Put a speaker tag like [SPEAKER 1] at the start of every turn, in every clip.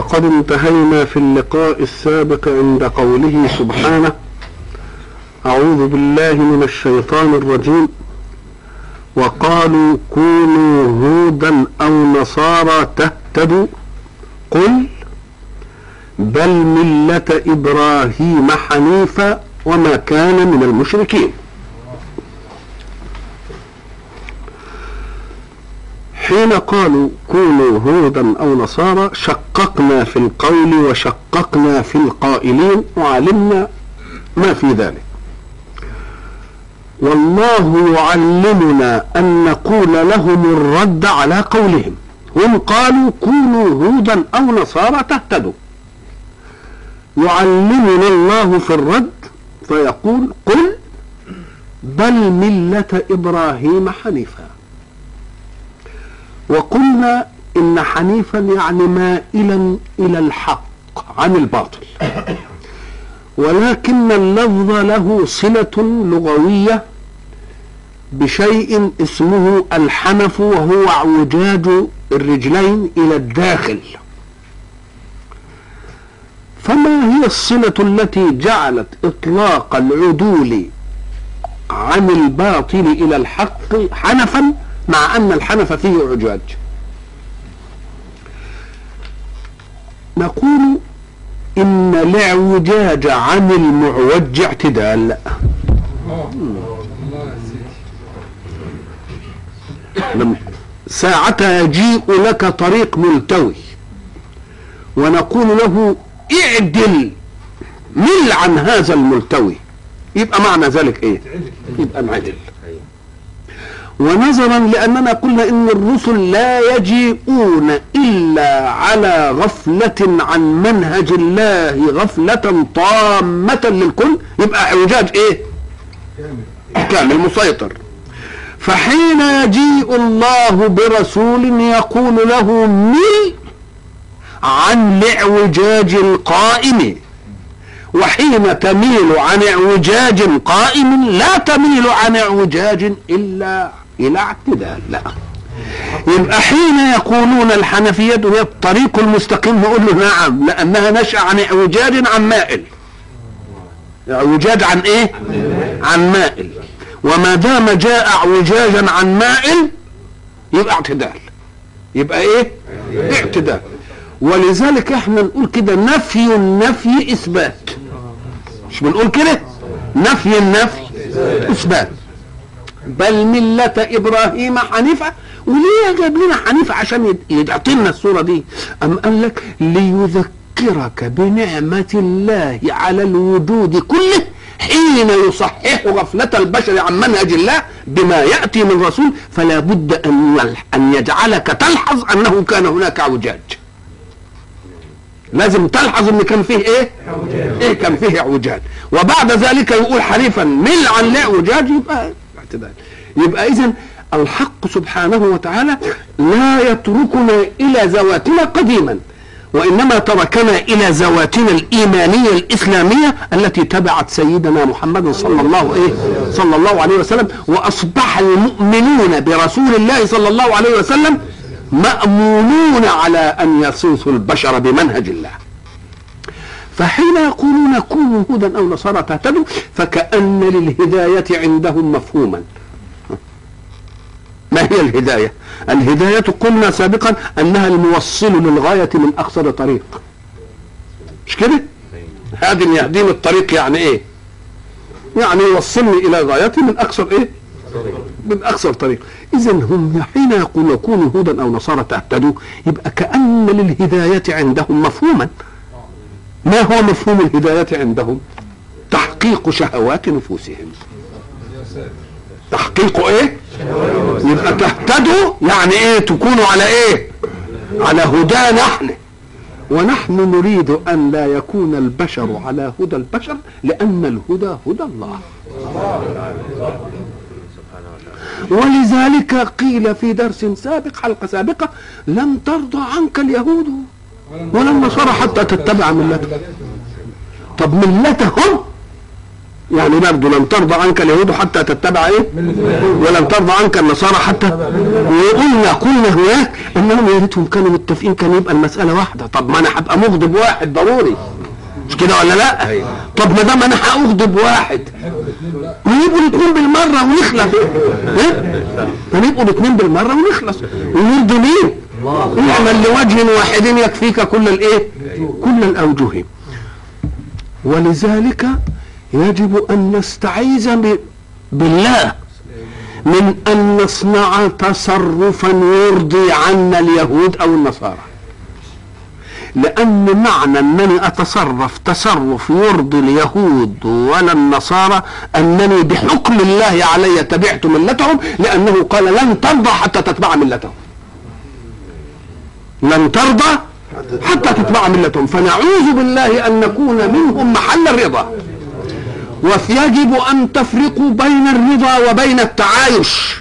[SPEAKER 1] وقد انتهينا في اللقاء السابق عند قوله سبحانه أعوذ بالله من الشيطان الرجيم وقالوا كونوا هودا أو نصارى تهتدوا قل بل ملة إبراهيم حنيفا وما كان من المشركين حين قالوا كونوا هودا او نصارى شققنا في القول وشققنا في القائلين وعلمنا ما في ذلك والله يعلمنا ان نقول لهم الرد على قولهم هم قالوا كونوا هودا او نصارى تهتدوا يعلمنا الله في الرد فيقول قل بل مله ابراهيم حنيفا وقلنا ان حنيفا يعني مائلا الى الحق عن الباطل ولكن اللفظ له صله لغويه بشيء اسمه الحنف وهو اعوجاج الرجلين الى الداخل فما هي الصله التي جعلت اطلاق العدول عن الباطل الى الحق حنفا مع ان الحنف فيه اعجاج نقول ان الاعوجاج عن المعوج اعتدال لم ساعتها يجيء لك طريق ملتوي ونقول له اعدل مل عن هذا الملتوي يبقى معنى ذلك ايه يبقى انعدل ونظرا لاننا قلنا ان الرسل لا يجيئون الا على غفله عن منهج الله غفله طامه للكل يبقى اعوجاج ايه كامل مسيطر فحين يجيء الله برسول يقول له مل عن الاعوجاج القائم وحين تميل عن اعوجاج قائم لا تميل عن اعوجاج الا الى اعتدال لا يبقى حين يقولون الحنفية هي الطريق المستقيم نقول له نعم لأنها نشأ عن اعوجاج عن مائل اعوجاج عن ايه عن مائل وما دام جاء اعوجاجا عن مائل يبقى اعتدال يبقى ايه اعتدال ولذلك احنا نقول كده نفي النفي اثبات مش بنقول كده نفي النفي اثبات بل ملة إبراهيم حنيفة وليه جاب لنا حنيفة عشان يعطي لنا الصورة دي أم قال لك ليذكرك بنعمة الله على الوجود كله حين يصحح غفلة البشر عن منهج الله بما يأتي من رسول فلا بد أن أن يجعلك تلحظ أنه كان هناك اعوجاج لازم تلحظ ان كان فيه ايه ايه كان فيه اعوجاج وبعد ذلك يقول حنيفا مل عن الاعوجاج يبقى اعتدال يبقى اذا الحق سبحانه وتعالى لا يتركنا الى ذواتنا قديما وانما تركنا الى ذواتنا الايمانيه الاسلاميه التي تبعت سيدنا محمد صلى الله ايه صلى الله عليه وسلم واصبح المؤمنون برسول الله صلى الله عليه وسلم مامونون على ان يسوسوا البشر بمنهج الله فحين يقولون كونوا هودا او نصارى تهتدوا فكأن للهداية عندهم مفهوما ما هي الهداية الهداية قلنا سابقا انها الموصل للغاية من اقصر طريق مش كده هذه يهديني الطريق يعني ايه يعني يوصلني الى غايتي من اقصر ايه من اقصر طريق اذا هم حين يقولون كونوا هودا او نصارى تهتدوا يبقى كأن للهداية عندهم مفهوما ما هو مفهوم الهداية عندهم تحقيق شهوات نفوسهم تحقيق ايه يبقى تهتدوا يعني ايه تكونوا على ايه على هدى نحن ونحن نريد ان لا يكون البشر على هدى البشر لان الهدى هدى الله ولذلك قيل في درس سابق حلقه سابقه لن ترضى عنك اليهود ولا النصارى حتى تتبع ملتهم طب ملتهم يعني برضه لن ترضى عنك اليهود حتى تتبع ايه ولن ترضى عنك النصارى حتى وقلنا قلنا هناك انهم يا ريتهم كانوا متفقين كان يبقى المساله واحده طب ما انا هبقى مغضب واحد ضروري مش كده ولا لا طب ما دام انا هاغضب واحد ما يبقوا الاثنين بالمره ونخلص ها ما يبقوا الاثنين بالمره ونخلص ونرضي مين اعمل لوجه واحد يكفيك كل الايه كل الاوجه ولذلك يجب ان نستعيذ ب- بالله من ان نصنع تصرفا يرضي عنا اليهود او النصارى لان معنى انني اتصرف تصرف يرضي اليهود ولا النصارى انني بحكم الله علي تبعت ملتهم لانه قال لن ترضى حتى تتبع ملتهم لن ترضى حتى تتبع ملتهم فنعوذ بالله ان نكون منهم محل الرضا ويجب ان تفرقوا بين الرضا وبين التعايش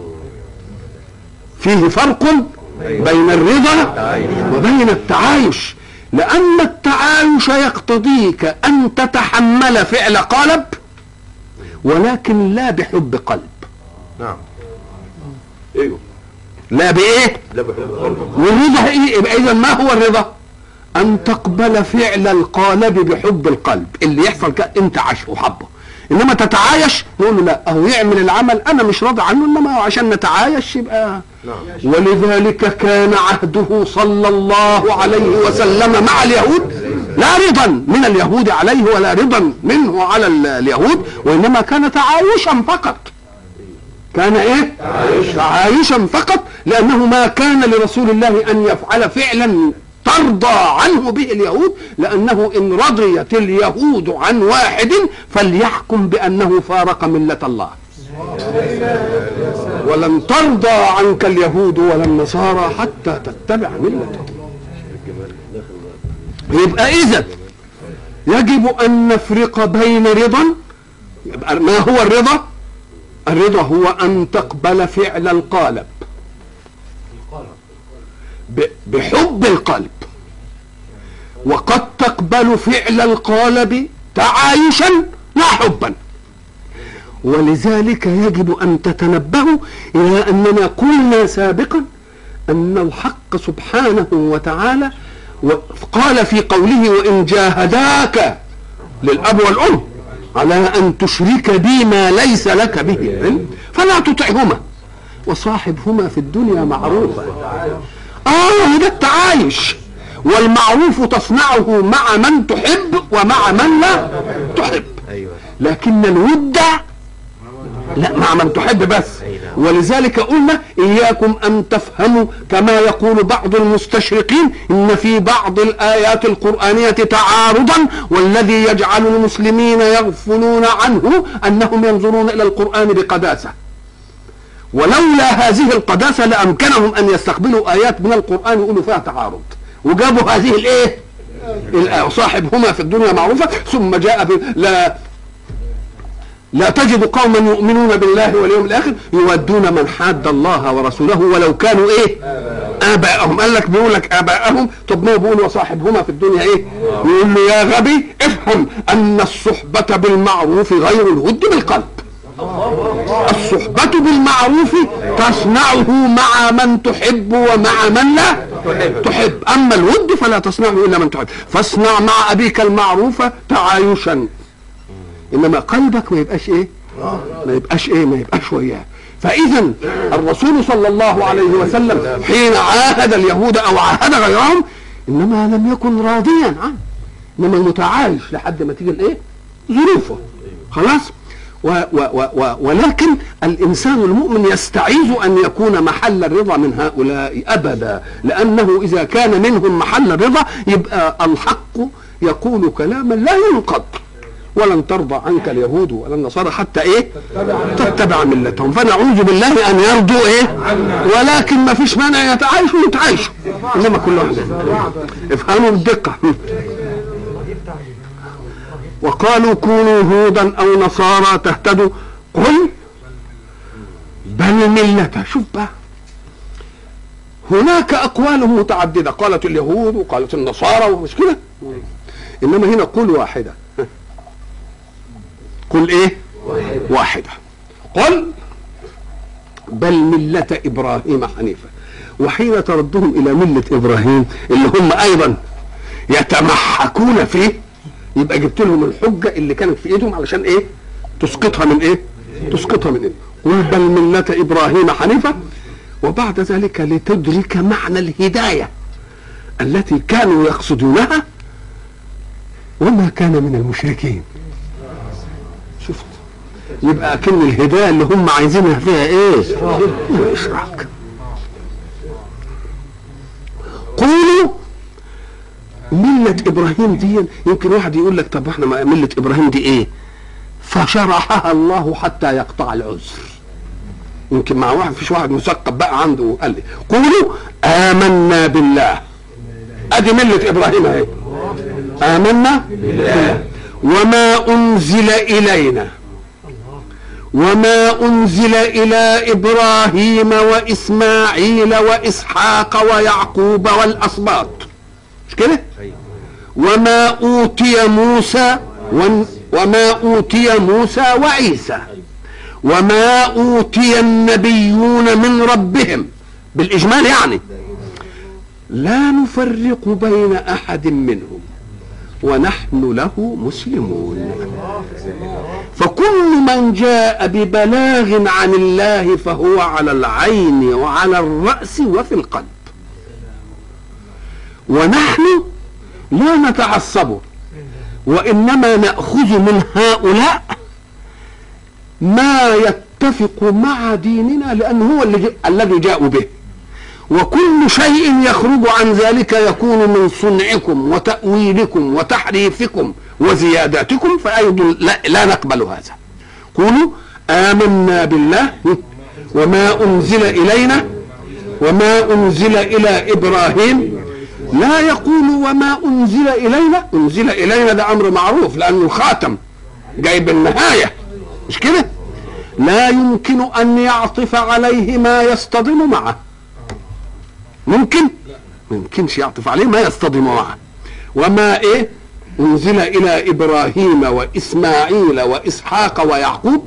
[SPEAKER 1] فيه فرق بين الرضا وبين التعايش لان التعايش يقتضيك ان تتحمل فعل قالب ولكن لا بحب قلب
[SPEAKER 2] نعم ايوه
[SPEAKER 1] لا بايه
[SPEAKER 2] لا بحب قلبك
[SPEAKER 1] والرضا ايه يبقى اذا ما هو الرضا ان تقبل فعل القالب بحب القلب اللي يحصل كده انت عاشه وحبه انما تتعايش نقول له لا اهو يعمل العمل انا مش راضي عنه انما هو عشان نتعايش يبقى
[SPEAKER 2] نعم
[SPEAKER 1] ولذلك كان عهده صلى الله عليه وسلم مع اليهود لا رضا من اليهود عليه ولا رضا منه على ال- اليهود وانما كان تعايشا فقط كان ايه تعايشا فقط لانه ما كان لرسول الله ان يفعل فعلا ترضى عنه به اليهود لانه ان رضيت اليهود عن واحد فليحكم بانه فارق مله الله ولن ترضى عنك اليهود ولا النصارى حتى تتبع ملتهم يبقى اذا يجب ان نفرق بين رضا يبقى ما هو الرضا الرضا هو ان تقبل فعل القالب ب- بحب القلب وقد تقبل فعل القالب تعايشا لا حبا ولذلك يجب ان تتنبهوا الى اننا قلنا سابقا ان الحق سبحانه وتعالى و- قال في قوله وان جاهداك للاب والام على ان تشرك بي ما ليس لك به علم فلا تطعهما وصاحبهما في الدنيا معروفا اه ده التعايش والمعروف تصنعه مع من تحب ومع من لا تحب
[SPEAKER 2] ايوه
[SPEAKER 1] لكن الود لا مع من تحب بس ولذلك قلنا إياكم أن تفهموا كما يقول بعض المستشرقين إن في بعض الآيات القرآنية تعارضا والذي يجعل المسلمين يغفلون عنه أنهم ينظرون إلى القرآن بقداسة ولولا هذه القداسة لأمكنهم أن يستقبلوا آيات من القرآن يقولوا فيها تعارض وجابوا هذه الإيه الآية صاحبهما في الدنيا معروفة ثم جاء ب... لا لا تجد قوما يؤمنون بالله واليوم الاخر يودون من حاد الله ورسوله ولو كانوا ايه اباءهم قال لك بيقول لك اباءهم طب ما بيقول وصاحبهما في الدنيا ايه يقول له يا غبي افهم ان الصحبة بالمعروف غير الود بالقلب الصحبة بالمعروف تصنعه مع من تحب ومع من لا تحب أما الود فلا تصنعه إلا من تحب فاصنع مع أبيك المعروف تعايشا انما قلبك ما يبقاش ايه ما يبقاش ايه ما يبقاش وياه فاذا الرسول صلى الله عليه وسلم حين عاهد اليهود او عاهد غيرهم انما لم يكن راضيا عنه انما متعايش لحد ما تيجي الايه ظروفه خلاص و و و و ولكن الانسان المؤمن يستعيذ ان يكون محل الرضا من هؤلاء ابدا لانه اذا كان منهم محل الرضا يبقى الحق يقول كلاما لا ينقض ولن ترضى عنك اليهود ولا النصارى حتى ايه تتبع ملتهم فنعوذ بالله ان يرضوا ايه ولكن ما فيش مانع يتعايشوا يتعايشوا انما كل واحد افهموا بدقه وقالوا كونوا هودا او نصارى تهتدوا قل بل ملة شوف بقى هناك اقوال متعدده قالت اليهود وقالت النصارى ومش كده انما هنا قول واحده قل ايه واحدة قل بل ملة إبراهيم حنيفة وحين تردهم إلى ملة إبراهيم اللي هم أيضا يتمحكون فيه يبقى جبت لهم الحجة اللي كانت في إيدهم علشان إيه تسقطها من إيه تسقطها من إيه قل بل ملة إبراهيم حنيفة وبعد ذلك لتدرك معنى الهداية التي كانوا يقصدونها وما كان من المشركين شفت يبقى اكن الهدايه اللي هم عايزينها فيها ايه اشراك قولوا ملة ابراهيم دي يمكن واحد يقول لك طب احنا ملة ابراهيم دي ايه فشرحها الله حتى يقطع العذر يمكن مع واحد فيش واحد مثقف بقى عنده وقال لي قولوا آمنا بالله ادي ملة ابراهيم اهي آمنا بالله وما أنزل إلينا وما أنزل إلى إبراهيم وإسماعيل وإسحاق ويعقوب والأسباط مش كده؟ وما أوتي موسى وما أوتي موسى وعيسى وما أوتي النبيون من ربهم بالإجمال يعني لا نفرق بين أحد منهم ونحن له مسلمون فكل من جاء ببلاغ عن الله فهو على العين وعلى الرأس وفي القلب ونحن لا نتعصب وإنما نأخذ من هؤلاء ما يتفق مع ديننا لأنه هو اللي الذي جاءوا به وكل شيء يخرج عن ذلك يكون من صنعكم وتأويلكم وتحريفكم وزياداتكم فأيضا لا, لا نقبل هذا قولوا آمنا بالله وما أنزل إلينا وما أنزل إلى إبراهيم لا يقول وما أنزل إلينا أنزل إلينا ده أمر معروف لأنه الخاتم جايب النهاية مش كده لا يمكن أن يعطف عليه ما يصطدم معه ممكن ما يمكنش يعطف عليه ما يصطدم معه وما ايه انزل الى ابراهيم واسماعيل واسحاق ويعقوب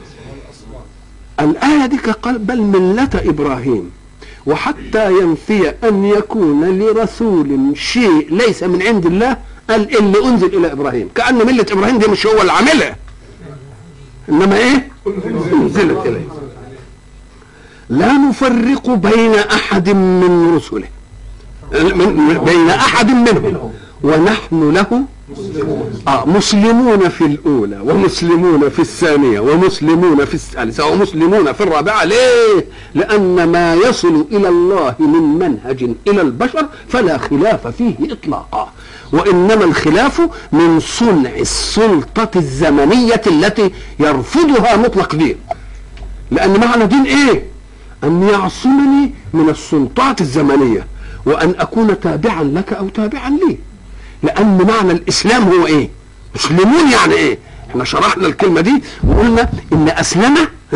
[SPEAKER 1] الايه دي قال بل مله ابراهيم وحتى ينفي ان يكون لرسول شيء ليس من عند الله قال اللي انزل الى ابراهيم كان مله ابراهيم دي مش هو اللي عاملها انما ايه انزلت اليه لا نفرق بين احد من رسله من بين احد منهم ونحن له آه مسلمون في الاولى ومسلمون في الثانيه ومسلمون في الثالثه ومسلمون في الرابعه ليه لان ما يصل الى الله من منهج الى البشر فلا خلاف فيه اطلاقا وانما الخلاف من صنع السلطه الزمنيه التي يرفضها مطلق دين لان معنى دين ايه أن يعصمني من السلطات الزمنية وأن أكون تابعا لك أو تابعا لي لأن معنى الإسلام هو إيه مسلمون يعني إيه احنا شرحنا الكلمة دي وقلنا إن أسلم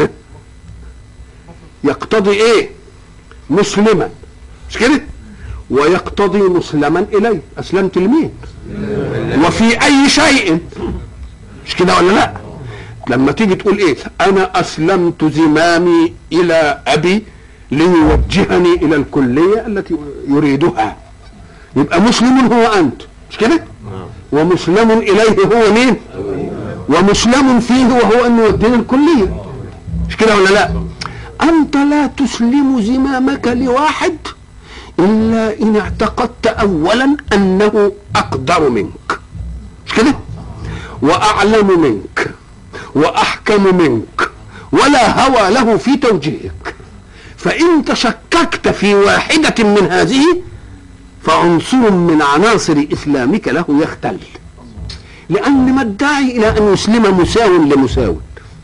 [SPEAKER 1] يقتضي إيه مسلما مش كده ويقتضي مسلما إليه أسلمت لمين وفي أي شيء مش كده ولا لا لما تيجي تقول ايه انا اسلمت زمامي الى ابي ليوجهني الى الكليه التي يريدها يبقى مسلم هو انت مش كده ومسلم اليه هو مين ومسلم فيه وهو انه يوديني الكليه مش كده ولا لا انت لا تسلم زمامك لواحد الا ان اعتقدت اولا انه اقدر منك مش كده واعلم منك واحكم منك ولا هوى له في توجيهك فان تشككت في واحده من هذه فعنصر من عناصر اسلامك له يختل لان ما الداعي الى ان يسلم مساو لمساو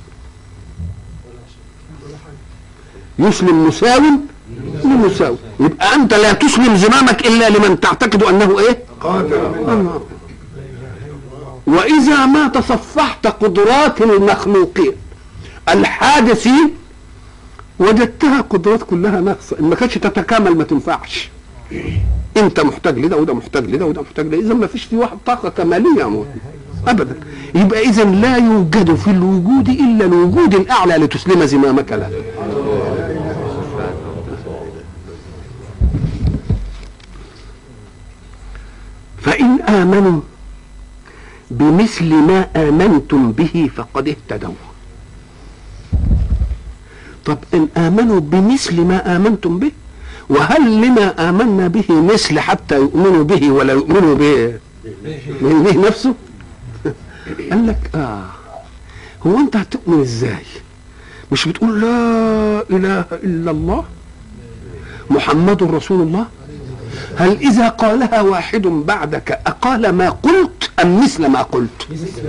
[SPEAKER 1] يسلم مساو لمساو يبقى انت لا تسلم زمامك الا لمن تعتقد انه ايه
[SPEAKER 2] قادر
[SPEAKER 1] واذا ما تصفحت قدرات المخلوقين الحادثين وجدتها قدرات كلها ناقصه ان ما كانتش تتكامل ما تنفعش انت محتاج لده وده محتاج لده وده محتاج لده اذا ما فيش في واحد طاقه كماليه يا مولانا ابدا يبقى اذا لا يوجد في الوجود الا الوجود الاعلى لتسلم زمامك له فان امنوا بمثل ما امنتم به فقد اهتدوا طب ان امنوا بمثل ما امنتم به وهل لما امنا به مثل حتى يؤمنوا به ولا يؤمنوا به به نفسه قال لك اه هو انت هتؤمن ازاي مش بتقول لا اله الا الله محمد رسول الله هل اذا قالها واحد بعدك اقال ما قلت ام مثل ما قلت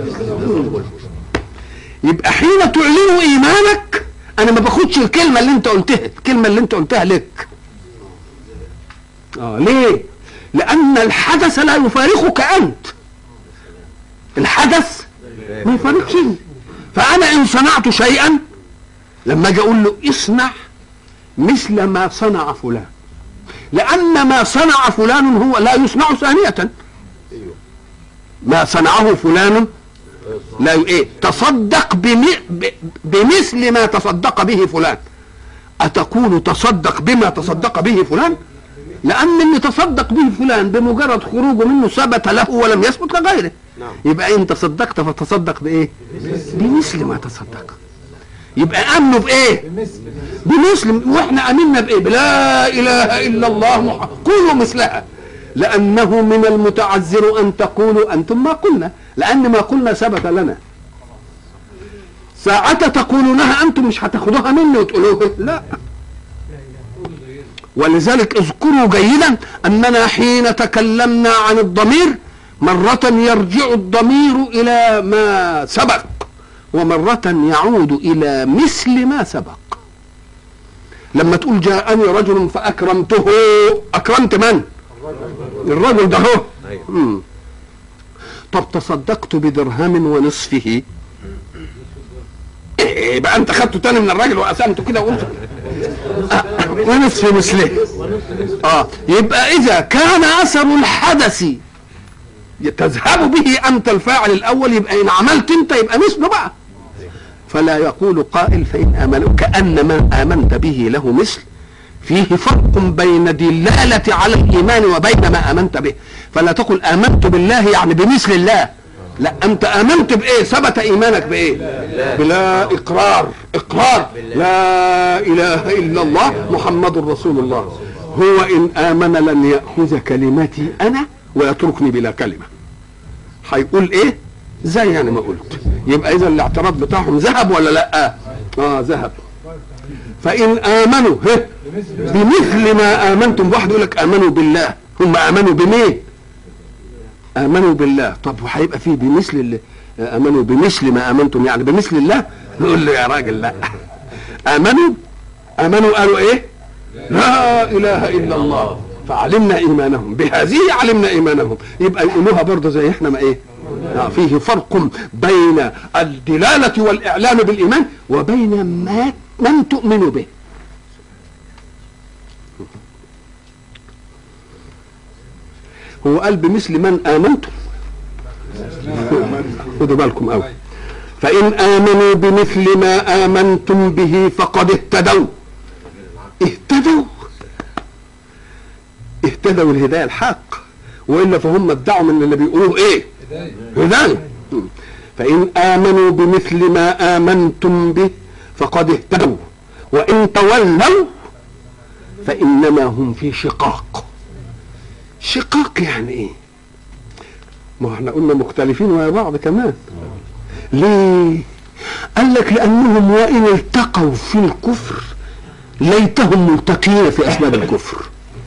[SPEAKER 1] يبقى حين تعلن ايمانك انا ما باخدش الكلمه اللي انت قلتها الكلمه اللي انت قلتها لك اه ليه لان الحدث لا يفارقك انت الحدث ما يفارقش فانا ان صنعت شيئا لما اجي اقول له اصنع مثل ما صنع فلان لان ما صنع فلان هو لا يصنع ثانيه ما صنعه فلان لا ي- ايه تصدق بم- ب- بمثل ما تصدق به فلان اتقول تصدق بما تصدق به فلان لان اللي تصدق به فلان بمجرد خروجه منه ثبت له ولم يثبت لغيره
[SPEAKER 2] نعم.
[SPEAKER 1] يبقى ان تصدقت فتصدق بايه بمثل ما تصدق يبقى امنوا بايه بمثل واحنا امنا بايه بلا اله الا الله محمد قولوا مثلها لانه من المتعذر ان تقولوا انتم ما قلنا لان ما قلنا ثبت لنا ساعة تقولونها انتم مش هتاخدوها مني وتقولوها لا ولذلك اذكروا جيدا اننا حين تكلمنا عن الضمير مرة يرجع الضمير الى ما سبق ومرة يعود الى مثل ما سبق لما تقول جاءني رجل فاكرمته اكرمت من الرجل ده هو مم. طب تصدقت بدرهم ونصفه إيه بقى انت خدته تاني من الراجل وقسمته كده وقلت آه، ونصف مثله اه يبقى اذا كان اثر الحدث تذهب به انت الفاعل الاول يبقى ان عملت انت يبقى مثله بقى فلا يقول قائل فان امنوا كان ما امنت به له مثل فيه فرق بين دلالة على الإيمان وبين ما آمنت به فلا تقل آمنت بالله يعني بمثل الله لا أنت آمنت بإيه ثبت إيمانك بإيه بلا إقرار إقرار لا إله إلا الله محمد رسول الله هو إن آمن لن يأخذ كلمتي أنا ويتركني بلا كلمة هيقول إيه زي يعني ما قلت يبقى إذا الاعتراض بتاعهم ذهب ولا لا آه ذهب فإن آمنوا هه بمثل ما آمنتم واحد يقول لك آمنوا بالله هم آمنوا بمين آمنوا بالله طب وهيبقى فيه بمثل اللي آمنوا بمثل ما آمنتم يعني بمثل الله نقول له يا راجل لا آمنوا آمنوا قالوا إيه لا إله إلا الله فعلمنا إيمانهم بهذه علمنا إيمانهم يبقى يقولوها برضه زي إحنا ما إيه آه، فيه فرق بين الدلالة والإعلان بالإيمان وبين ما من تؤمن به هو قال بمثل من آمنتم خدوا بالكم قوي فإن آمنوا بمثل ما آمنتم به فقد اهتدوا اهتدوا اهتدوا الهداية الحق وإلا فهم ادعوا من اللي بيقولوه إيه هداية فإن آمنوا بمثل ما آمنتم به فقد اهتدوا وإن تولوا فإنما هم في شقاق شقاق يعني إيه ما احنا قلنا مختلفين ويا بعض كمان ليه قال لك لأنهم وإن التقوا في الكفر ليتهم ملتقين في أسباب الكفر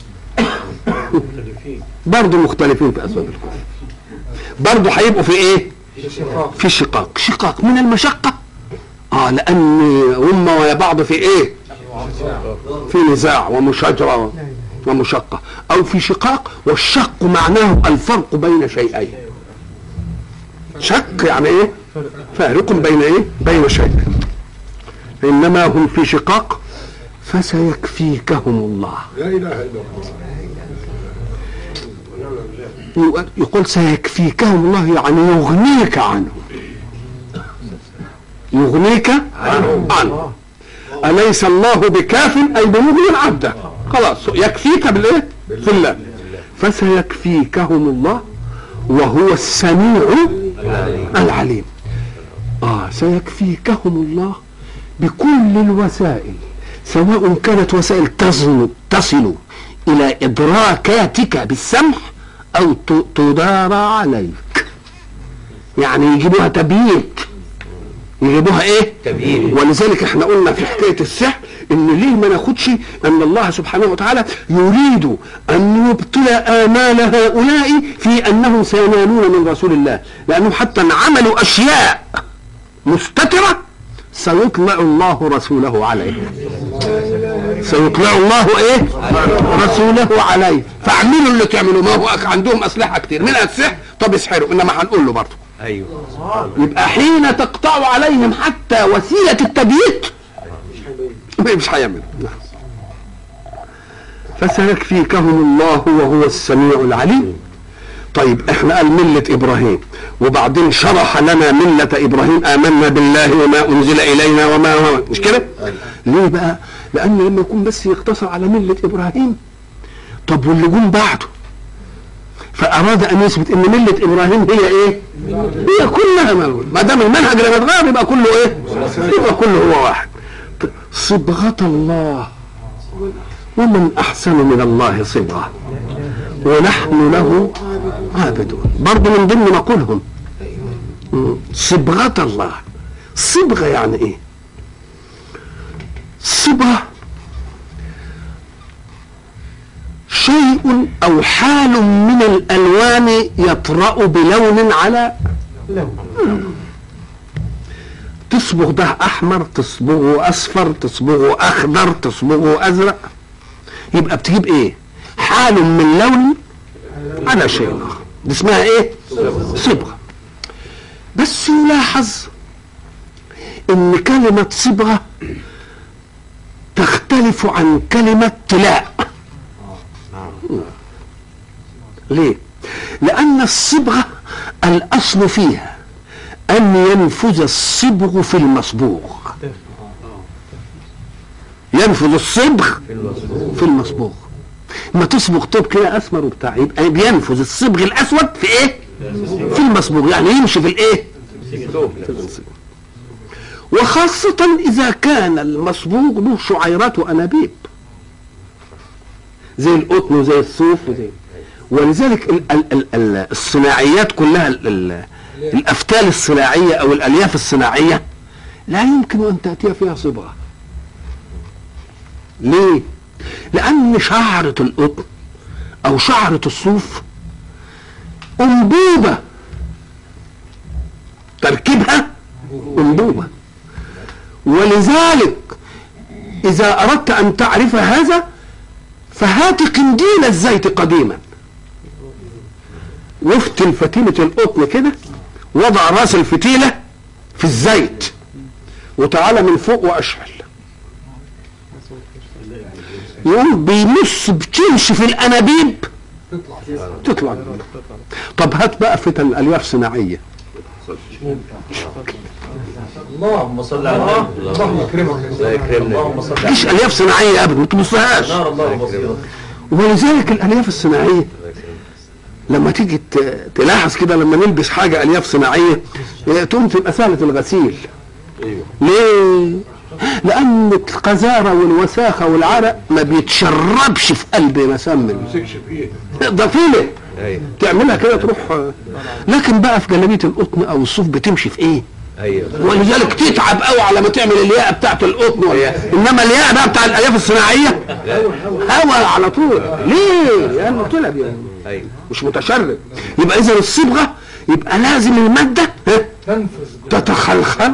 [SPEAKER 1] برضه مختلفين في أسباب الكفر برضه هيبقوا في إيه في شقاق شقاق من المشقة اه لان هم ويا بعض في ايه في نزاع ومشاجرة ومشقة او في شقاق والشق معناه الفرق بين شيئين شق يعني ايه فارق بين ايه بين شيئين انما هم في شقاق فسيكفيكهم الله
[SPEAKER 2] لا اله الا الله
[SPEAKER 1] يقول سيكفيكهم الله يعني يغنيك عنهم يغنيك عنهم أليس الله بكاف أي بمغن عبده خلاص يكفيك بالإيه في الله فسيكفيكهم الله وهو السميع العليم آه سيكفيكهم الله بكل الوسائل سواء كانت وسائل تصل تصل إلى إدراكاتك بالسمع أو ت- تدار عليك يعني يجيبوها تبييت يجيبوها ايه
[SPEAKER 3] تبيين.
[SPEAKER 1] ولذلك احنا قلنا في حكايه السحر ان ليه ما ناخدش ان الله سبحانه وتعالى يريد ان يبطل امال هؤلاء في انهم سينالون من رسول الله لانهم حتى عملوا اشياء مستتره سيطلع الله رسوله عليه سيطلع الله ايه رسوله عليه فاعملوا اللي تعملوا ما هو عندهم اسلحه كتير منها السحر طب اسحروا انما هنقول له برضه
[SPEAKER 3] ايوه
[SPEAKER 1] يبقى حين تقطع عليهم حتى وسيلة التبييت مش هيعمل فسيكفيكهم الله وهو السميع العليم طيب احنا قال ملة ابراهيم وبعدين شرح لنا ملة ابراهيم امنا بالله وما انزل الينا وما هو مش كده ليه بقى لان لما يكون بس يقتصر على ملة ابراهيم طب واللي جم بعده فاراد ان يثبت ان مله ابراهيم هي ايه؟ هي كلها ما ما دام المنهج لما اتغير يبقى كله ايه؟ يبقى كله هو واحد صبغة الله ومن احسن من الله صبغة ونحن له عابدون برضه من ضمن نقولهم مم. صبغة الله صبغة يعني ايه؟ صبغة شيء او حال من الالوان يطرا بلون على تصبغ ده احمر تصبغه اصفر تصبغه اخضر تصبغه ازرق يبقى بتجيب ايه حال من لون على شيء اخر دي اسمها ايه صبغه بس يلاحظ ان كلمه صبغه تختلف عن كلمه طلاء ليه لان الصبغه الاصل فيها ان ينفذ الصبغ في المصبوغ ينفذ الصبغ في المصبوغ ما تصبغ طوب كده اسمر وبتاع يبقى بينفذ الصبغ الاسود في ايه في المصبوغ يعني يمشي في الايه في المصبوغ وخاصة إذا كان المصبوغ له شعيرات وأنابيب زي القطن وزي الصوف وزي ولذلك ال ال ال ال الصناعيات كلها ال ال الأفتال الصناعية أو الألياف الصناعية لا يمكن أن تأتي فيها صبغة ليه؟ لأن شعرة القطن أو شعرة الصوف أنبوبة تركيبها أنبوبة ولذلك إذا أردت أن تعرف هذا فهات قنديل الزيت قديما وافتل فتيلة القطن كده وضع راس الفتيلة في الزيت وتعالى من فوق وأشعل يقوم بيمص بتمشي في الأنابيب تطلع طب هات بقى فتن ألياف صناعية
[SPEAKER 3] اللهم صل على النبي
[SPEAKER 4] اللهم يكرمك
[SPEAKER 3] الله يكرمنا
[SPEAKER 4] اللهم صل على
[SPEAKER 1] مفيش ألياف صناعية أبدا ما تبصهاش
[SPEAKER 3] نار الله بصيرك
[SPEAKER 1] ولذلك الالياف الصناعيه لما تيجي ت- تلاحظ كده لما نلبس حاجه الياف صناعيه إيه، تقوم تبقى سهله الغسيل
[SPEAKER 2] ايوه
[SPEAKER 1] ليه؟ لان القذاره والوساخه والعرق ما بيتشربش في قلب مسمن
[SPEAKER 2] مسكش فيه
[SPEAKER 1] ضفيله
[SPEAKER 3] ايوه
[SPEAKER 1] تعملها كده تروح لكن بقى في جلابيه القطن او الصوف بتمشي في ايه؟
[SPEAKER 3] ايوه
[SPEAKER 1] ولذلك تتعب قوي على ما تعمل الياقه بتاعت القطن ولا- انما الياقه بقى بتاع الالياف الصناعيه هوا على طول ليه؟ لانه طلع يعني
[SPEAKER 3] ايوه
[SPEAKER 1] مش متشرب يبقى اذا الصبغه يبقى لازم الماده ها،
[SPEAKER 4] تنفذ
[SPEAKER 1] تتخلخل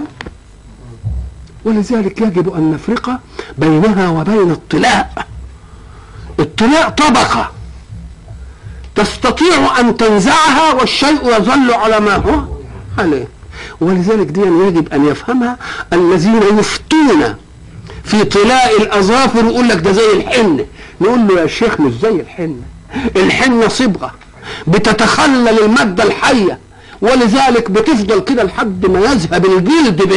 [SPEAKER 1] ولذلك يجب ان نفرق بينها وبين الطلاء الطلاء طبقه تستطيع ان تنزعها والشيء يظل على ما هو عليه ولذلك دي يجب ان يفهمها الذين يفتون في طلاء الاظافر يقول لك ده زي الحنه نقول له يا شيخ مش زي الحنه الحنه صبغه بتتخلل المادة الحية ولذلك بتفضل كده لحد ما يذهب الجلد به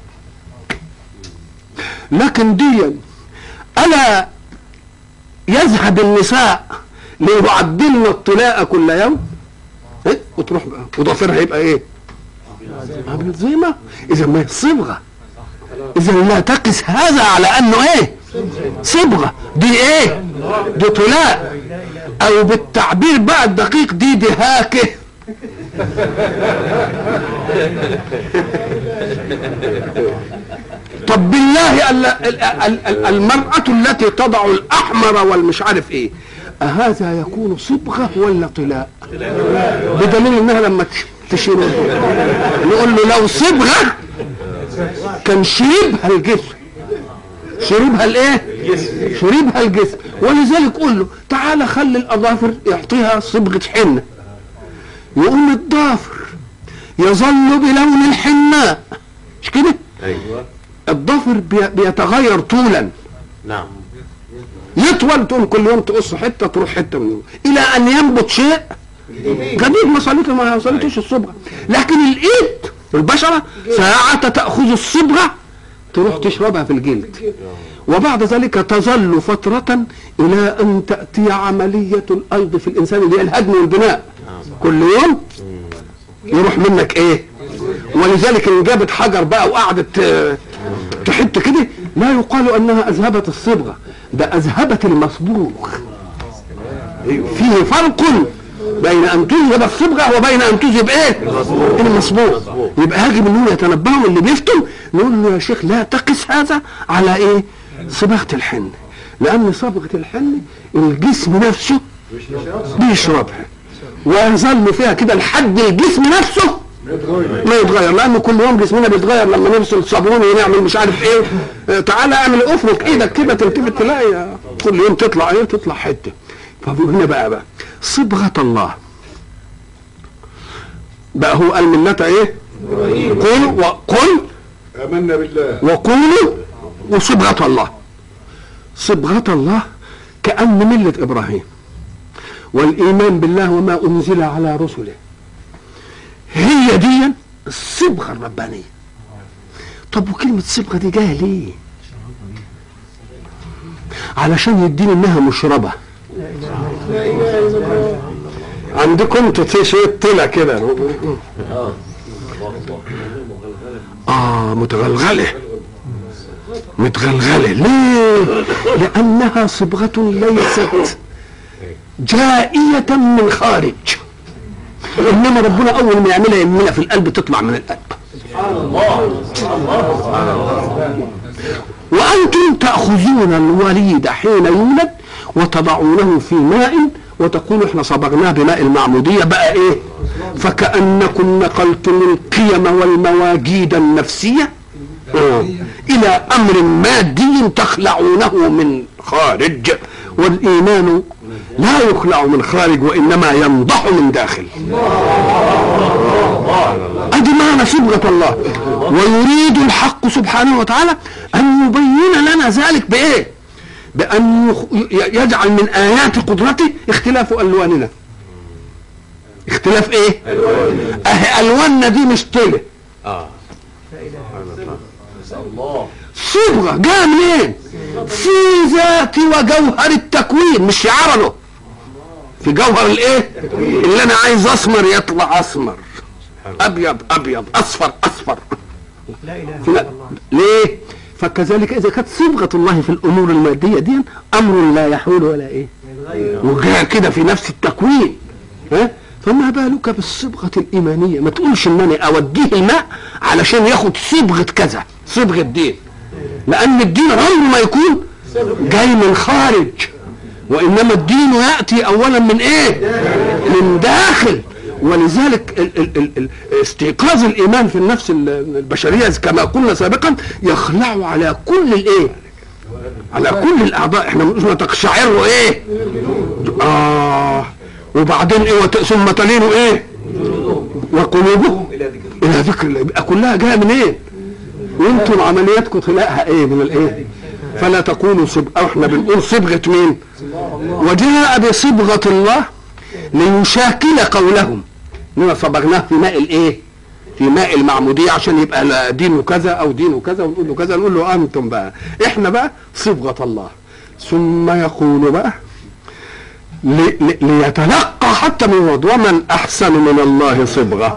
[SPEAKER 1] لكن دي ألا يذهب النساء ليعدلن الطلاء كل يوم إيه؟ وتروح بقى وضفيرها يبقى ايه ابيض زي ما اذا ما هي صبغه اذا لا تقس هذا على انه ايه صبغه دي ايه دي طلاء او بالتعبير بقى الدقيق دي دهاكه طب بالله ال- ال- ال- ال- المرأة التي تضع الأحمر والمش عارف إيه أهذا يكون صبغة ولا طلاء؟ بدليل إنها لما تش- تشيل نقول له لو صبغة كان شربها الجسم شربها الايه؟ شربها الجسم ولذلك قول له تعالى خلي الأظافر يعطيها صبغة حنة يقوم الضافر يظل بلون الحناء مش كده؟
[SPEAKER 3] ايوه
[SPEAKER 1] الضفر بي- بيتغير طولا
[SPEAKER 3] نعم
[SPEAKER 1] يطول تقوم كل يوم تقص حته تروح حته منه الى ان ينبت شيء جديد ما صليته ما صليتوش الصبغه لكن الايد البشره ساعة تأخذ الصبغة تروح تشربها في الجلد وبعد ذلك تظل فترة إلى أن تأتي عملية الأيض في الإنسان اللي هي الهدم والبناء كل يوم يروح منك إيه ولذلك إن جابت حجر بقى وقعدت آه، تحط كده لا يقال أنها أذهبت الصبغة ده أذهبت المصبوغ فيه فرق بين ان تذهب الصبغه وبين ان تذهب ايه المصبوغ يبقى يجب انهم يتنبهوا اللي بيفتن نقول له يا شيخ لا تقس هذا على ايه صبغه الحن لان صبغه الحن الجسم نفسه بيشربها ويظل فيها كده لحد الجسم نفسه ما يتغير لانه كل يوم جسمنا بيتغير لما نفصل صابون ونعمل مش عارف ايه آه، تعالى اعمل افرك ايدك كده تلتفت تلاقي آه، كل يوم تطلع ايه تطلع حته فهنا بقى بقى صبغه الله بقى هو قال ملة ايه قل وقل
[SPEAKER 2] آمنا بالله
[SPEAKER 1] وقولوا وصبغة الله صبغة الله كأن ملة إبراهيم والإيمان بالله وما أنزل على رسله هي دي الصبغة الربانية طب وكلمة صبغة دي جاية ليه علشان يديني انها مشربة عندكم انتوا في شوية طلع كده اه متغلغلة متغلغلة ليه لأنها صبغة ليست جائية من خارج إنما ربنا أول ما يعملها يمنها في القلب تطلع من القلب وأنتم تأخذون الوليد حين يولد وتضعونه في ماء وتقولوا احنا صبغناه بماء المعمودية بقى ايه فكأنكم نقلتم القيم والمواجيد النفسية آه. إلى أمر مادي تخلعونه من خارج والإيمان لا يخلع من خارج وإنما ينضح من داخل ادي معنى صبغة الله ويريد الحق سبحانه وتعالى ان يبين لنا ذلك بايه بان يخ- ي- يجعل من ايات قدرته اختلاف الواننا اختلاف ايه اه الواننا دي مش طلع
[SPEAKER 3] اه
[SPEAKER 1] صبغه جايه منين في ذات وجوهر التكوين مش شعار له في جوهر الايه اللي انا عايز اسمر يطلع اسمر ابيض ابيض اصفر اصفر
[SPEAKER 4] لا اله
[SPEAKER 1] لا.
[SPEAKER 4] الا الله
[SPEAKER 1] ليه فكذلك اذا كانت صبغه الله في الامور الماديه دي امر لا يحول ولا ايه وجاء كده في نفس التكوين ها فما بالك بالصبغه الايمانيه ما تقولش ان انا اوديه الماء علشان ياخد صبغه كذا صبغه دين لان الدين عمره ما يكون جاي من خارج وانما الدين ياتي اولا من ايه من داخل ولذلك ال ال ال ال استيقاظ الايمان في النفس ال- البشريه كما قلنا سابقا يخلع على كل الايه على كل الاعضاء احنا مش تقشعر ايه اه وبعدين ايه وت- ثم تلين ايه وقلوبهم الى ذكر الله يبقى كلها جايه من ايه وانتم عملياتكم تلاقيها ايه من الايه فلا تقولوا صبغه احنا بنقول صبغه مين وجاء بصبغه الله ليشاكل قولهم انما صبغناه في ماء الايه في ماء المعمودية عشان يبقى لا دينه كذا او دينه كذا ونقول له كذا نقول له انتم بقى احنا بقى صبغة الله ثم يقول بقى لي- لي- ليتلقى حتى من وضع ومن احسن من الله صبغة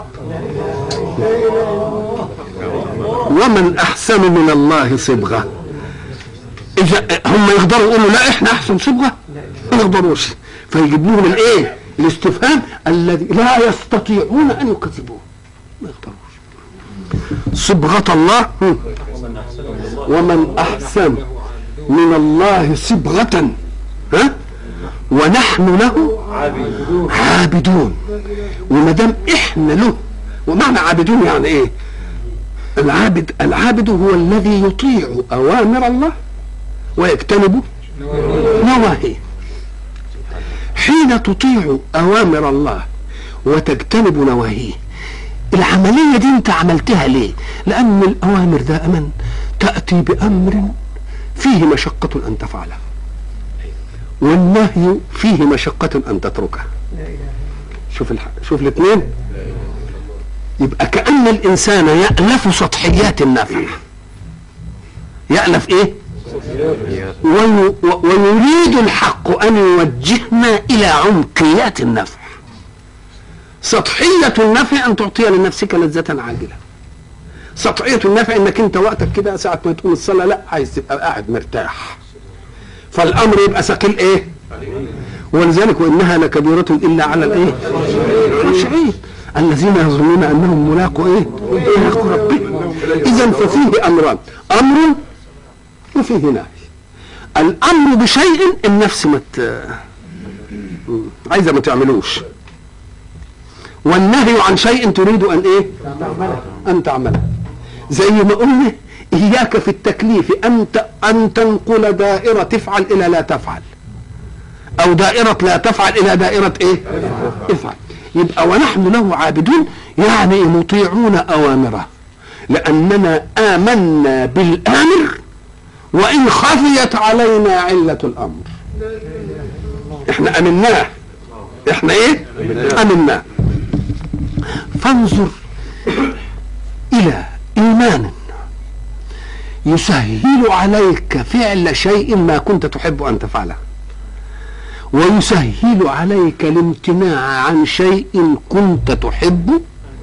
[SPEAKER 1] ومن احسن من الله صبغة اذا هم يقدروا يقولوا لا احنا احسن صبغة ما يقدروش فيجيب لهم الايه الاستفهام الذي لا يستطيعون ان يكذبوه ما يقدروش صبغة الله هم. ومن احسن من الله صبغة ها ونحن له عابدون وما دام احنا له ومعنى عابدون يعني ايه العابد العابد هو الذي يطيع اوامر الله ويجتنب نواهيه حين تطيع اوامر الله وتجتنب نواهيه العمليه دي انت عملتها ليه لان الاوامر دائما تاتي بامر فيه مشقه ان تفعله والنهي فيه مشقه ان تتركه شوف الح... شوف الاثنين يبقى كأن الإنسان يألف سطحيات النفع يألف إيه وي... و- ويريد الحق أن يوجهنا إلى عمقيات النفع سطحية النفع أن تعطي لنفسك لذة عاجلة سطحية النفع انك انت وقتك كده ساعة ما تقوم الصلاة لا عايز تبقى قاعد مرتاح فالامر يبقى ثقيل ايه ولذلك وانها لكبيرة الا على الايه الخاشعين الذين يظنون انهم ملاقوا ايه ملاقوا ربهم اذا ففيه امران امر وفيه نهي الامر بشيء النفس مت عايزه ما تعملوش والنهي عن شيء تريد ان ايه ان تعمله زي ما قلنا اياك في التكليف ان ت- ان تنقل دائره تفعل الى لا تفعل او دائره لا تفعل الى دائره ايه افعل يبقى ونحن له عابدون يعني مطيعون اوامره لاننا امنا بالامر وان خفيت علينا عله الامر احنا امناه احنا ايه امناه فانظر الى ايمان يسهل عليك فعل شيء ما كنت تحب ان تفعله ويسهل عليك الامتناع عن شيء كنت تحب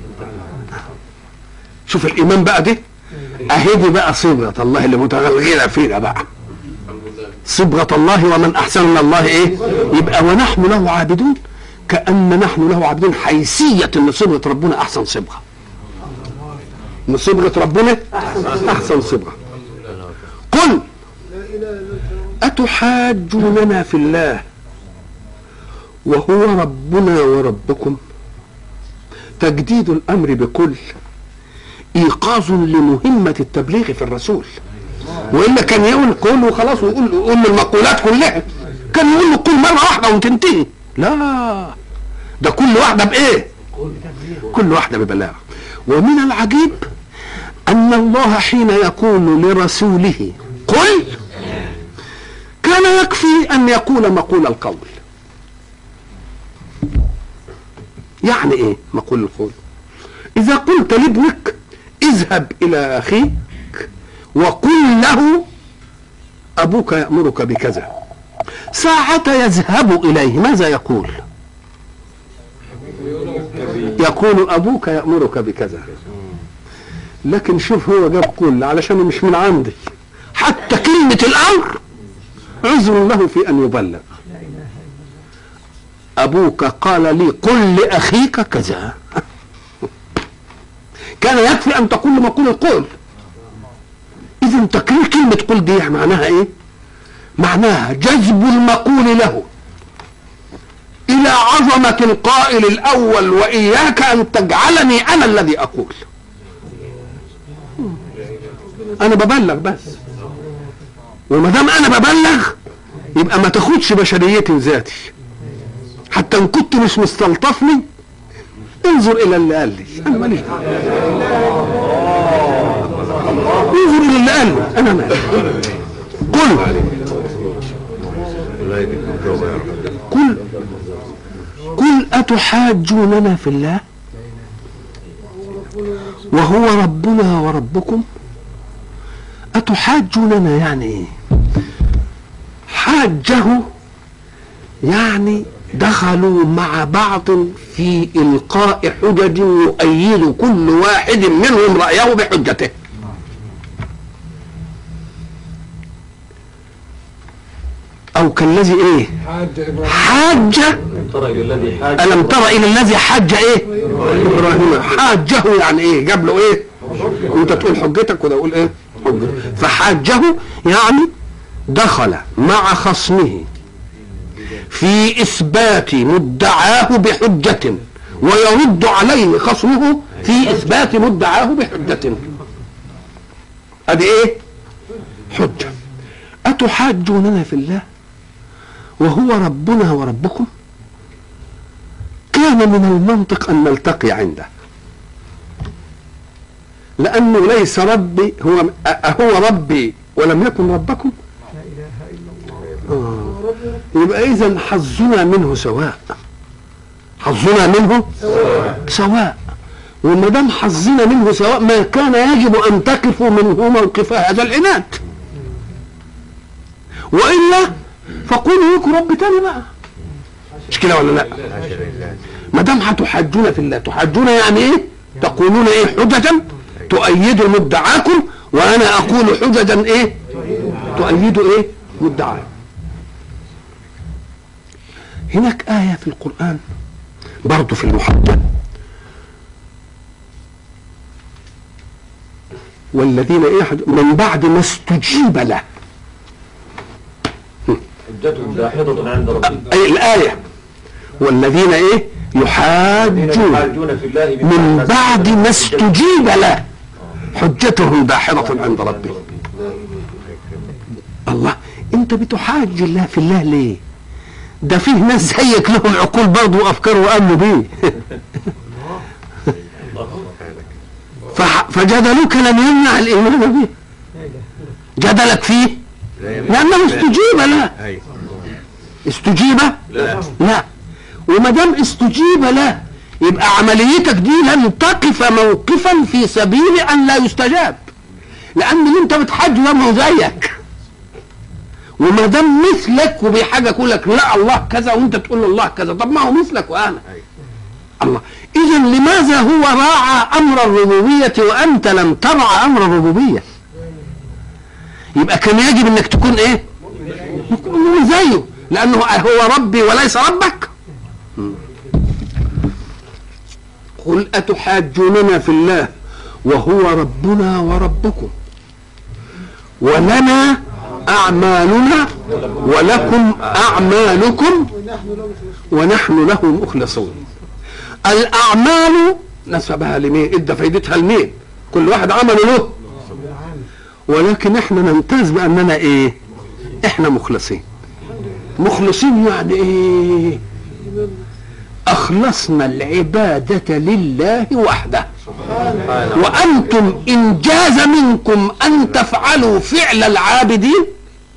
[SPEAKER 1] شوف الايمان بقى دي اهي دي بقى صبغه الله اللي متغلغله فينا بقى صبغه الله ومن احسن من الله ايه يبقى ونحن له عابدون كان نحن له عابدون حيثيه ان صبغه ربنا احسن صبغه ان صبغه ربنا احسن صبغه قل اتحاجوننا في الله وهو ربنا وربكم تجديد الامر بكل ايقاظ لمهمه التبليغ في الرسول والا كان يقول قول وخلاص ويقول يقول له المقولات كلها كان يقول له قول مره واحده وتنتهي لا ده كل واحده بايه كل واحده ببلاغ ومن العجيب ان الله حين يقول لرسوله قل كان يكفي ان يقول مقول القول يعني ايه مقول القول اذا قلت لابنك اذهب الى اخيك وقل له ابوك يامرك بكذا ساعة يذهب اليه ماذا يقول يقول ابوك يامرك بكذا لكن شوف هو جاب قل علشان مش من عندي حتى كلمة الامر عذر له في ان يبلغ ابوك قال لي قل لاخيك كذا كان يكفي ان تقول مقول القول اذا تكرير كلمه قل دي معناها ايه معناها جذب المقول له الى عظمه القائل الاول واياك ان تجعلني انا الذي اقول انا ببلغ بس وما دام انا ببلغ يبقى ما تاخدش بشريتي وذاتي حتى ان كنت مش مستلطفني انظر الى اللي قال لي انا ماليش دعوة. انظر الى اللي قال لي انا مالي قل
[SPEAKER 2] الله يديك التوبة يا رب
[SPEAKER 1] قل قل أتحاجوننا في الله وهو ربنا وربكم أتحاجوننا يعني إيه حاجه يعني دخلوا مع بعض في إلقاء حجج يؤيد كل واحد منهم رأيه بحجته أو كالذي إيه حاج
[SPEAKER 3] ترى إلى الذي حاج
[SPEAKER 1] ألم تر إلى الذي حاج إيه إبراهيم حاجه يعني إيه جاب له إيه أنت تقول حجتك وده يقول إيه حجة فحاجه يعني دخل مع خصمه في إثبات مدعاه بحجة ويرد عليه خصمه في إثبات مدعاه بحجة أدي إيه حجة أتحاجوننا في الله وهو ربنا وربكم كان من المنطق أن نلتقي عنده لأنه ليس ربي هو هو ربي ولم يكن ربكم آه. يبقى إذا حظنا منه سواء حظنا منه سواء وما دام حظنا منه سواء ما كان يجب أن تقفوا منه موقف هذا العناد وإلا فقولوا لكم رب تاني بقى مش كده ولا لا ما دام هتحاجون في الله تحاجون يعني ايه تقولون ايه حججا تؤيد مدعاكم وانا اقول حججا ايه تؤيد ايه مدعاكم هناك آية في القرآن برضو في المحدث والذين ايه حج- من بعد ما استجيب له
[SPEAKER 3] حجتهم داحضة عند ربهم
[SPEAKER 1] أي الآية والذين ايه
[SPEAKER 3] الذين
[SPEAKER 1] يحاجون
[SPEAKER 3] يحاجون في الله
[SPEAKER 1] من بعد ما استجيب له حجتهم داحضة عند ربهم الله انت بتحاج الله في الله ليه ده فيه ناس زيك لهم عقول برضه وافكار وامنوا بيه فح- فجدلوك لم يمنع الايمان به جدلك فيه لانه استجيب له
[SPEAKER 2] أي.
[SPEAKER 1] استجيب
[SPEAKER 2] لا.
[SPEAKER 1] لا وما دام استجيب له يبقى عمليتك دي لن تقف موقفا في سبيل ان لا يستجاب لان اللي انت بتحج ده ما هو زيك وما دام مثلك وبحاجه يقول لك لا الله كذا وانت تقول له الله كذا طب ما هو مثلك وانا الله اذا لماذا هو راعى امر الربوبيه وانت لم ترعى امر الربوبيه يبقى كان يجب انك تكون ايه يكون زيه لانه هو ربي وليس ربك قل اتحاجوننا في الله وهو ربنا وربكم ولنا اعمالنا ولكم اعمالكم ونحن له مخلصون الاعمال نسبها لمين ادى فايدتها لمين كل واحد عمله له ولكن احنا نمتاز باننا ايه احنا مخلصين مخلصين يعني ايه اخلصنا العبادة لله وحده وانتم ان جاز منكم ان تفعلوا فعل العابدين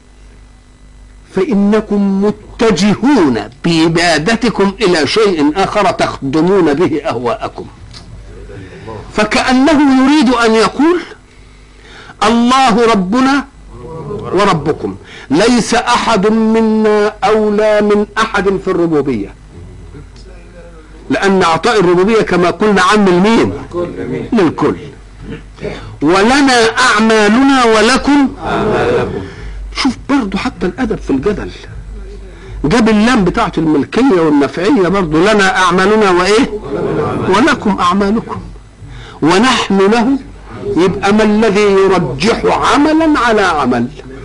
[SPEAKER 1] فانكم متجهون بعبادتكم الى شيء اخر تخدمون به اهواءكم فكانه يريد ان يقول الله ربنا وربكم ليس احد منا اولى من احد في الربوبيه لان اعطاء الربوبيه كما قلنا عام المين للكل ولنا اعمالنا ولكم شوف برضو حتى الادب في الجدل جاب اللام بتاعت الملكيه والنفعيه برضو لنا اعمالنا وايه ولكم اعمالكم ونحن له يبقى ما الذي يرجح عملا على عمل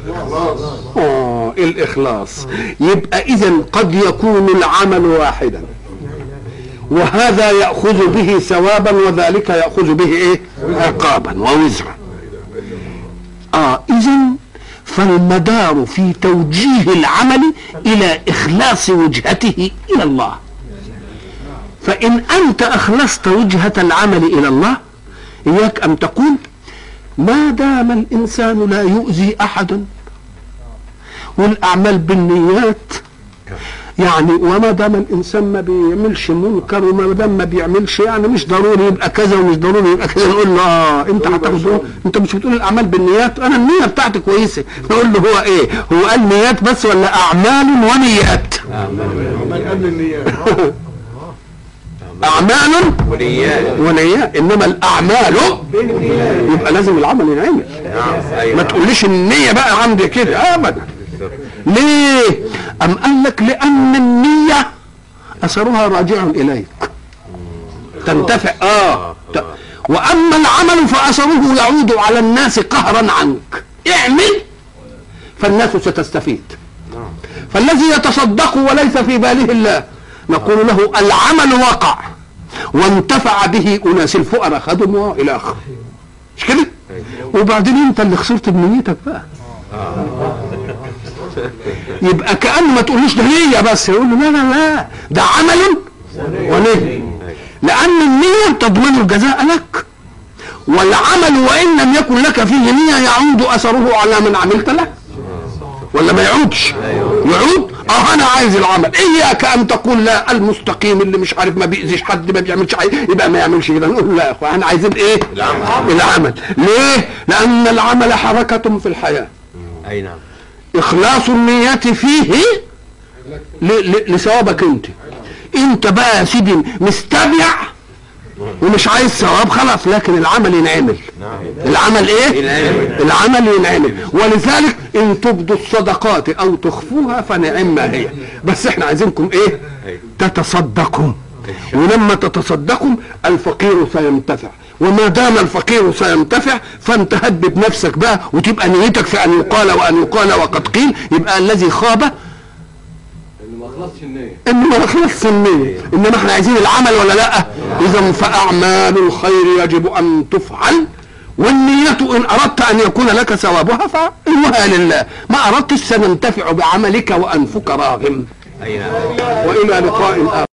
[SPEAKER 1] اه الاخلاص يبقى اذا قد يكون العمل واحدا وهذا ياخذ به ثوابا وذلك ياخذ به ايه عقابا ووزرا اه اذا فالمدار في توجيه العمل الى اخلاص وجهته الى الله فان انت اخلصت وجهه العمل الى الله اياك ان تقول ما دام الانسان لا يؤذي احدا والاعمال بالنيات يعني وما دام الانسان ما بيعملش منكر وما دام ما بيعملش يعني مش ضروري يبقى كذا ومش ضروري يبقى كذا نقول له اه انت هتاخد انت مش بتقول الاعمال بالنيات انا النيه بتاعتي كويسه نقول له هو ايه هو قال نيات بس ولا اعمال ونيات
[SPEAKER 2] من قبل النيات
[SPEAKER 1] اعمال
[SPEAKER 4] ونيات
[SPEAKER 1] ونيات انما الاعمال يبقى لازم العمل ينعمل
[SPEAKER 4] نعم
[SPEAKER 1] ما
[SPEAKER 4] ايوه
[SPEAKER 1] تقوليش النية بقى عندي كده ابدا ليه ام قال لك لان النية اثرها راجع اليك تنتفع اه ت- واما العمل فاثره يعود على الناس قهرا عنك اعمل فالناس ستستفيد فالذي يتصدق وليس في باله الله نقول له العمل وقع وانتفع به اناس الفقراء خدموا الى اخره مش كده وبعدين انت اللي خسرت بنيتك بقى يبقى كأن ما تقولوش ده نية بس يقول له لا لا لا ده عمل ونية لأن النية تضمن الجزاء لك والعمل وإن لم يكن لك فيه نية يعود أثره على من عملت له ولا ما يعودش يعود اه انا عايز العمل اياك ان تقول لا المستقيم اللي مش عارف ما بيأذيش حد ما بيعملش حاجه يبقى ما يعملش كده نقول لا يا اخوان احنا عايزين ايه
[SPEAKER 4] العمل.
[SPEAKER 1] العمل ليه لان العمل حركه في الحياه
[SPEAKER 4] اي نعم
[SPEAKER 1] اخلاص النية فيه ل- ل- لثوابك انت انت بقى يا سيدي مستبيع ومش عايز ثواب خلاص لكن العمل ينعمل العمل ايه
[SPEAKER 4] ينعمل.
[SPEAKER 1] العمل ينعمل ولذلك ان تبدوا الصدقات او تخفوها فنعم ما هي بس احنا عايزينكم ايه
[SPEAKER 4] أيوة.
[SPEAKER 1] تتصدقوا ولما تتصدقوا الفقير سينتفع وما دام الفقير سينتفع فانت هدد نفسك بقى وتبقى نيتك في ان يقال وان يقال وقد قيل يبقى الذي خاب
[SPEAKER 3] اللي ما خلصش النية
[SPEAKER 1] انه ما خلصش النية انما احنا عايزين العمل ولا لا اذا فاعمال الخير يجب ان تفعل والنية ان اردت ان يكون لك ثوابها فانها لله ما اردت سننتفع بعملك وانفك راغم
[SPEAKER 4] اي نعم
[SPEAKER 1] والى لقاء اخر